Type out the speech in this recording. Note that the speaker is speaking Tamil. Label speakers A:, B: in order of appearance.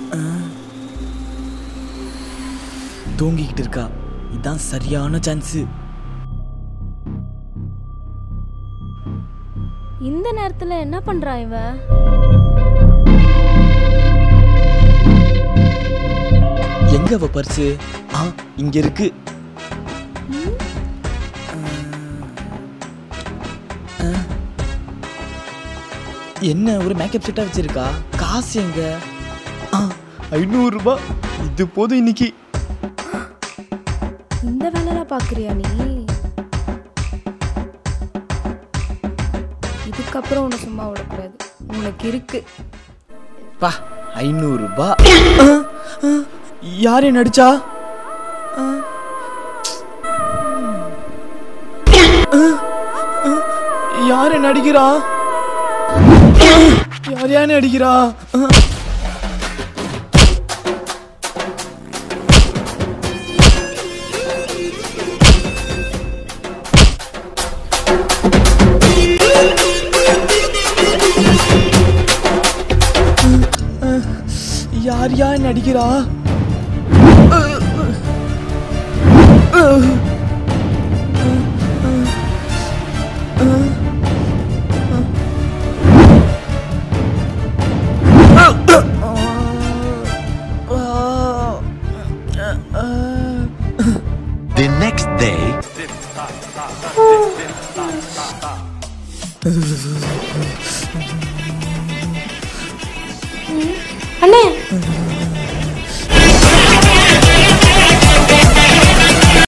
A: தூங்கிக்கிட்டு இருக்கா இதான் சரியான சான்ஸு
B: இந்த நேரத்துல என்ன பண்றா இவ
A: எங்க அவ பர்ஸு ஆ இங்க இருக்கு ஆ. என்ன ஒரு மேக்கப் செட்டா வச்சிருக்கா காசு எங்க ஆ ஐநூறு ரூபாய் இது போதும் இன்னைக்கு
B: இந்த வேலைலாம் பாக்குறியா நீ இதுக்கப்புறம் உன்னை சும்மா விடக்கூடாது உனக்கு இருக்கு
A: பா ஐநூறு ரூபாய் ஆ, ஆ, யாரு நடிச்சா ஆ. ஆ, ஆ, யாரு நடிக்கிறா யார் யாரு நடிக்கிறா ஆ. யார் யார் நடிக்கிறா
C: The next day,
B: அண்ணே